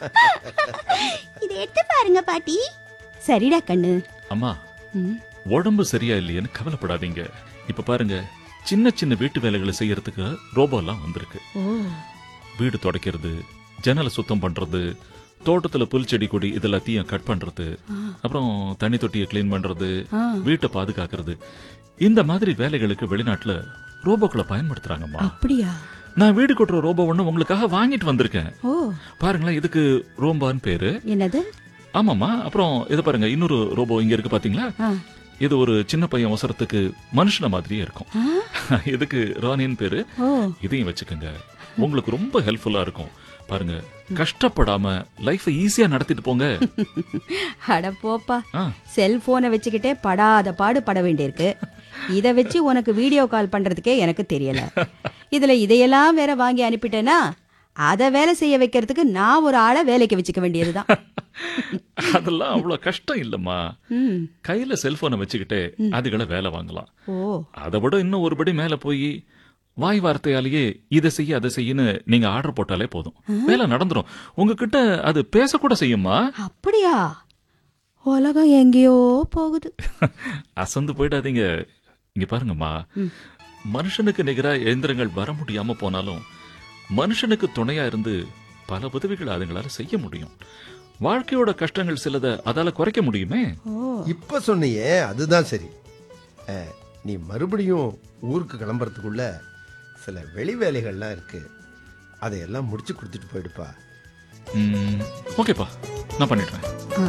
இதை எடுத்து பாருங்க பாட்டி சரிடா கண்ணு அம்மா ம், உடம்பு சரியா இல்லையேன்னு கவலைப்படாதீங்க இப்ப பாருங்க சின்ன சின்ன வீட்டு வேலைகளை செய்யறதுக்கு ரோபோ எல்லாம் வந்திருக்கு ஓ வீடு துடைக்கிறது ஜன்னலை சுத்தம் பண்றது தோட்டத்துல புல் செடி கொடி இதெல்லாத்தையும் கட் பண்றது அப்புறம் தண்ணி தொட்டியை க்ளீன் பண்றது ஆ. வீட்டை பாதுகாக்கிறது இந்த மாதிரி வேலைகளுக்கு வெளிநாட்டுல ரோபோக்களை பயன்படுத்துறாங்கம்மா அப்படியா நான் வீடு கொட்டுற ரோபோ ஒண்ணு உங்களுக்காக வாங்கிட்டு வந்திருக்கேன் ஓ பாருங்களேன் இதுக்கு ரோம்பான்னு பேரு என்னது ஆமாம்மா அப்புறம் இது பாருங்க இன்னொரு ரோபோ இங்க இருக்கு பாத்தீங்களா ஆ. இது ஒரு சின்ன பையன் ஒசரத்துக்கு மனுஷன மாதிரியே இருக்கும் ஆ, இதுக்கு ராணின்னு பேரு ஓ இதையும் வச்சுக்கோங்க உங்களுக்கு ரொம்ப ஹெல்ப்ஃபுல்லா இருக்கும் பாருங்க கஷ்டப்படாம லைஃபை ஈஸியா நடத்திட்டு போங்க அட போப்பா ஆ, செல்போனை வச்சுக்கிட்டே படாத பாடு பட வேண்டியிருக்கு இத வச்சு உனக்கு வீடியோ கால் பண்றதுக்கே எனக்கு தெரியல இதுல இதையெல்லாம் வேற வாங்கி அனுப்பிட்டேனா அத வேலை செய்ய வைக்கிறதுக்கு நான் ஒரு ஆளை வேலைக்கு வச்சுக்க வேண்டியதுதான் அதெல்லாம் அவ்வளவு கஷ்டம் இல்லம்மா ம், கையில செல்போனை வச்சுக்கிட்டே அதுகளை வேலை வாங்கலாம் ஓ அதை விட இன்னும் ஒருபடி மேல போய் வாய் வார்த்தையாலேயே இதை செய்ய அதை செய்யன்னு நீங்க ஆர்டர் போட்டாலே போதும் வேலை நடந்துரும் உங்ககிட்ட அது பேசக்கூட செய்யுமா அப்படியா உலகம் எங்கேயோ போகுது அசந்து போயிடாதீங்க இங்க பாருங்கம்மா மனுஷனுக்கு நிகரா எந்திரங்கள் வர முடியாம போனாலும் மனுஷனுக்கு துணையா இருந்து பல உதவிகளை அதுங்களால செய்ய முடியும் வாழ்க்கையோட கஷ்டங்கள் சிலதை அதால குறைக்க முடியுமே ஓ இப்ப சொன்னியே அதுதான் சரி அஹ், நீ மறுபடியும் ஊருக்கு கிளம்புறதுக்குள்ள சில வெளி வேலைகள்லாம் இருக்கு அதையெல்லாம் முடிச்சு கொடுத்துட்டு போயிடுப்பா ம், ஓகேப்பா நான் பண்ணிடுறேன் ஆ.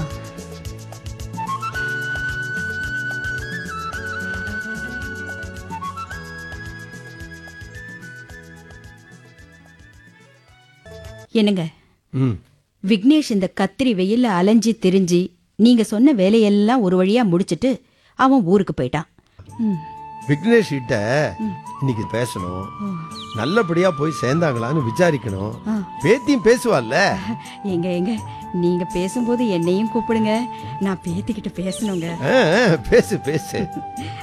என்னங்க ம் விக்னேஷ் இந்த கத்திரி வெயில்ல அலைஞ்சி திரிஞ்சு நீங்க சொன்ன வேலையெல்லாம் ஒரு வழியா முடிச்சிட்டு அவன் ஊருக்கு போயிட்டான் ம். விக்னேஷ் கிட்ட இன்னைக்கு பேசணும் நல்லபடியா போய் சேர்ந்தாங்களான்னு விசாரிக்கணும் பேத்தியும் பேசுவாள்ல எங்க எங்க நீங்க பேசும்போது என்னையும் கூப்பிடுங்க நான் பேத்திக்கிட்ட பேசணுங்க அஹ், அஹ், பேசு பேசு